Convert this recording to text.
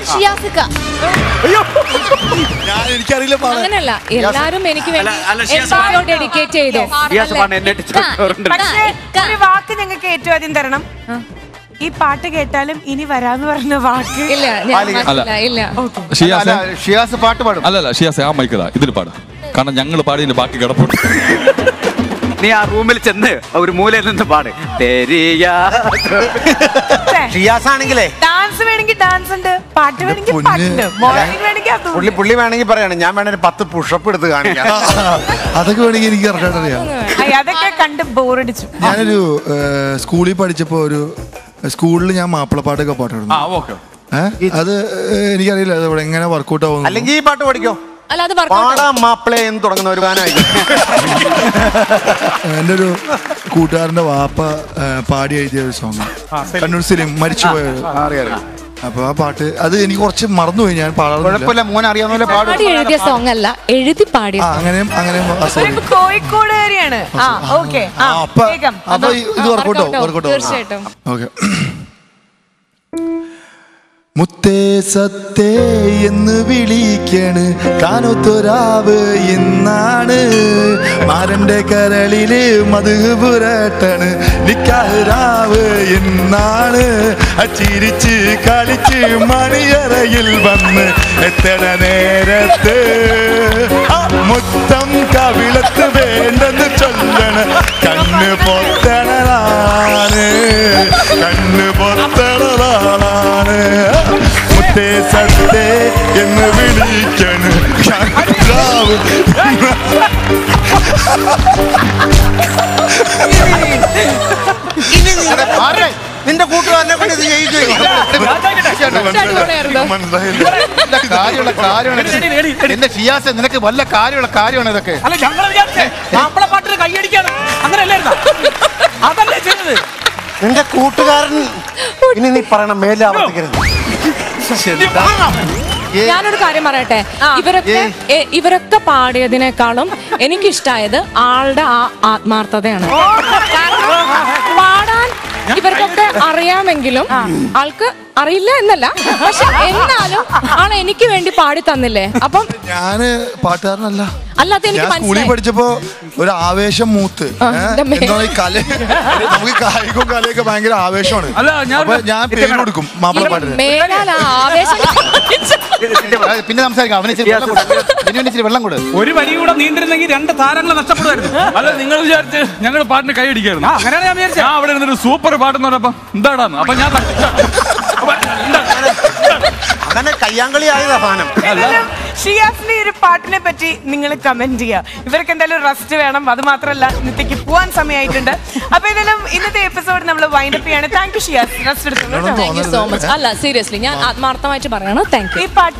ഷിയാസിക്ക ഞാൻ എനിക്കറിയില്ല പാടാൻ അങ്ങനല്ല എല്ലാരും എനിക്ക് വേണ്ടി അല്ല, അല്ല, ഷിയാസ് എന്താണോ ഡെഡിക്കേറ്റ് ചെയ്തു ഷിയാസ് പാട്ട് എന്നെ ചോദിക്കാറുണ്ട് പക്ഷേ ഒരു വാക്ക് ഞങ്ങൾക്ക് ഏറ്റവും ആദ്യം തരണം ഈ പാട്ട് കേട്ടാലും ഇനി വരാന്ന് പറഞ്ഞ വാക്ക് ഇല്ല ഞാൻ മനസ്സിലാ, ഇല്ല ഷിയാസ് ഷിയാസ് പാട്ട് പാടും അല്ലല്ല ഷിയാസ് ആ മൈക്കതാ ഇതിൽ പാടാം കാരണം ഞങ്ങൾ പാടിയതിന്റെ ബാക്കി കിടപ്പുണ്ട് നീ ആ റൂമിൽ ചെന്ന് ഒരു മൂലയിൽ നിന്ന് പാട് തെരിയാ ഷിയാസ് ആണെങ്കിലേ ഡാൻസ് വേണമെങ്കിൽ ഡാൻസ് ഉണ്ട് പാട്ട് വേണമെങ്കിൽ പൊന്ന്. പാട്ടുണ്ട് മോർണിംഗ് വേണമെങ്കിൽ അതും പുള്ളി പുള്ളി വേണമെങ്കിൽ പറയാണ് ഞാൻ വേണമെങ്കിൽ ഒരു പത്ത് പുഷപ്പ് എടുത്ത് കാണിക്കാം അതൊക്കെ വേണമെങ്കിൽ എനിക്ക് ഇറക്കാൻ അറിയാം അയ്യ, അതൊക്കെ കണ്ട് ബോറടിച്ചു ഞാനൊരു ഏഹ്, സ്കൂളിൽ പഠിച്ചപ്പോ ഒരു സ്കൂളിൽ ഞാൻ മാപ്പിളപ്പാട്ടൊക്കെ പാട്ടായിരുന്നു ഓക്കെ ഏഹ് അത് ഏഹ്, എനിക്കറിയില്ല അത് ഇവിടെ എങ്ങനെ വർക്കൗട്ട് ആവും അല്ലെങ്കിൽ ഈ പാട്ട് പഠിക്കോ അല്ല അത് വർക്കൗട്ട് പാടാം മാപ്പിളെ എന്ന് തുടങ്ങുന്ന ഒരു ഗാനമായിരിക്കും എൻ്റെ ഒരു കൂട്ടുകാരന്റെ വാപ്പ ഏഹ്, പാടി എഴുതിയ ഒരു സോങ് കണ്ണൂർ സലീം മരിച്ചുപോയ ഒരു- അറിയാം അറിയാം അപ്പൊ ആ പാട്ട് അത് എനിക്ക് കുറച്ച് മറന്നുപോയി ഞാൻ പാടാറുന്നില്ല കുഴപ്പമില്ല മോൻ അറിയാവുന്ന പോലെ പാടും പാടി എഴുതിയ സോങ് അല്ല എഴുതി പാടിയ ആ അങ്ങനെയും അങ്ങനെയും സോറി ഒരു കോഴിക്കോടുകാരിയാണ് ആ ഓക്കെ ആ അപ്പൊ വേഗം അപ്പൊ ഇത് വർക്കൗട്ടോ വർക്കൗട്ടോ തീർച്ചയായിട്ടും ഓക്കെ മുത്തേ സത്തേ എന്ന് വിളിക്കണ് കാനൊത്തൊരാവ് എന്നാണ് മാരന്റെ കരളില് മധു പുരട്ടണ് നിക്കാറാവ് എന്നാണ് ആ ചിരിച്ച് കളിച്ച് മണിയറയിൽ വന്ന് എത്തണ നേരത്ത് ആ മുത്തം കവിളത്ത് വേണ്ടെന്ന് ചൊല്ലണ കണ്ണ് പൊത്തണതാണ് കണ്ണ് പൊത്തണതാണ് മുത്തേ സത്തേ എന്ന് വിളിക്കണ് ചന്ദ്രാവ് ആരെ? നിന്റെ കൂട്ടുകാരനെ കൊണ്ട് ഇത് ചെയ്യിച്ചു അടിപൊളിയായിരുന്നു. മനസ്സിലായില്ല കാര്യമുള്ള കാര്യമാണ് എന്റെ ഷിയാസ് നിനക്ക് വല്ല കാര്യമുള്ള കാര്യമാണ് ഇതൊക്കെ അല്ല ഞങ്ങൾ വിചാരിച്ചേ മാപ്പിളപ്പാട്ടിന് കൈയടിക്കാണ് അങ്ങനെയല്ലായിരുന്ന അതല്ലേ ചെയ്തത് നിന്റെ കൂട്ടുകാരൻ ഇനി നീ പറയണം മേലെ ആവർത്തിക്കരുത് ഏ, ഞാനൊരു കാര്യം പറയട്ടെ ഇവരൊക്കെ എ- ഇവരൊക്കെ പാടിയതിനേക്കാളും എനിക്കിഷ്ടായത് ആളുടെ ആ ആത്മാർത്ഥതയാണ് കാരണം പാടാൻ ഇവർക്കൊക്കെ അറിയാമെങ്കിലും ആൾക്ക് അറിയില്ല എന്നല്ല പക്ഷെ എന്നാലും ആൾ എനിക്ക് വേണ്ടി പാടി തന്നില്ലേ അപ്പം ഞാന് പാട്ടുകാരനല്ല അല്ലാതെ എനിക്ക് ഞാൻ സ്കൂളിൽ മനസ്സിലായി പഠിച്ചപ്പോ ഒരു ആവേശം മൂത്ത് ആ, ഏ? എൻ്റെ മേ- എന്താണ് ഈ കല നമുക്ക് കായികവും കലയൊക്കെ ഭയങ്കര ആവേശമാണ് അല്ല, ഞാൻ- അപ്പൊ ഞാൻ പേര് കൊടുക്കും മാപ്പിളപ്പാട്ടിന് മേലാൽ ആ ആവേശം കാണിച്ച് പിന്നെ സംസാരിക്കാം അവന് ഇച്ചിരി വെള്ളം കൊടു. ബെന്യാമിന് ഇച്ചിരി വെള്ളം കൊടു ഒരു വരി കൂടെ നീണ്ടിരുന്നെങ്കിൽ രണ്ട് താരങ്ങൾ നഷ്ടപ്പെടുമായിരുന്നു അല്ല നിങ്ങൾ വിചാരിച്ച് ഞങ്ങൾ പാട്ടിന് കൈ അടിക്കായിരുന്നു ആ അങ്ങനെയാണ് ഞാൻ വിചാരിച്ചത് ഞാൻ അവിടെ ഇരുന്നൊരു സൂപ്പർ പാട്ടെന്ന് പറഞ്ഞപ്പോ എന്താടാന്ന് അപ്പൊ ഞാൻ തട്ടി. അപ്പൊ എന്താ? അങ്ങനെ കയ്യാങ്കളി ആയതാ സാധനം എന്തായാലും ഷിയാസിന്റെ ഈ ഒരു പാട്ടിനെ പറ്റി നിങ്ങൾ കമന്റ് ചെയ്യുക ഇവർക്ക് എന്തായാലും റെസ്റ്റ് വേണം അത് മാത്രമല്ല ഇന്നത്തേക്ക് പോവാൻ സമയമായിട്ടുണ്ട് അപ്പൊ എന്തായാലും ഇന്നത്തെ എപ്പിസോഡ് നമ്മൾ വൈൻഡപ്പ് ചെയ്യാണ് താങ്ക് യു ഷിയാസ് റെസ്റ്റ് എടുക്കുന്നു കേട്ടോ. താങ്ക് യു സോ മച്ച് അല്ല സീരിയസ്ലി ഞാൻ ആത്മാർത്ഥമായിട്ട് പറയണം താങ്ക് യു ഈ പാട്ട്